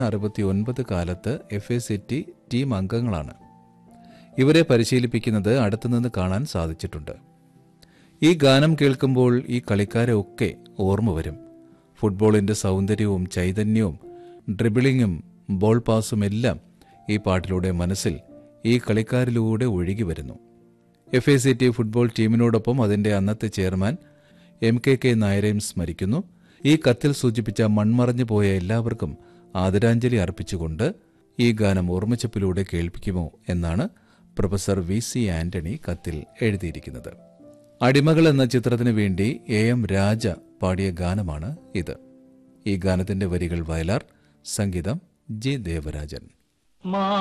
അറുപത്തിയൊൻപത് കാലത്ത് F A city team അംഗങ്ങളാണ് ഇവരെ പരിശീലിപ്പിക്കുന്നത് അടുത്തുനിന്ന് കാണാൻ സാധിച്ചിട്ടുണ്ട് ഈ ഗാനം കേൾക്കുമ്പോൾ ഈ കളിക്കാരെ ഒക്കെ ഓർമ്മ വരും ഫുട്ബോളിന്റെ സൗന്ദര്യവും ചൈതന്യവും ഡ്രിബിളിങ്ങും ബോൾ പാസും എല്ലാം ഈ പാട്ടിലൂടെ മനസ്സിൽ ഈ കളിക്കാരിലൂടെ ഒഴുകി വരുന്നു F A C T football ടീമിനോടൊപ്പം അതിന്റെ അന്നത്തെ ചെയർമാൻ എം കെ കെ നായരെയും സ്മരിക്കുന്നു ഈ കത്തിൽ സൂചിപ്പിച്ച മൺമറഞ്ഞു പോയ എല്ലാവർക്കും ആദരാഞ്ജലി അർപ്പിച്ചുകൊണ്ട് ഈ ഗാനം ഓർമ്മച്ചപ്പിലൂടെ കേൾപ്പിക്കുമോ എന്നാണ് പ്രൊഫസർ വി സി ആന്റണി കത്തിൽ എഴുതിയിരിക്കുന്നത് അടിമകൾ എന്ന ചിത്രത്തിന് വേണ്ടി എ എം രാജ പാടിയ ഗാനമാണ് ഇത് ഈ ഗാനത്തിന്റെ വരികൾ വയലാർ സംഗീതം ജി ദേവരാജൻ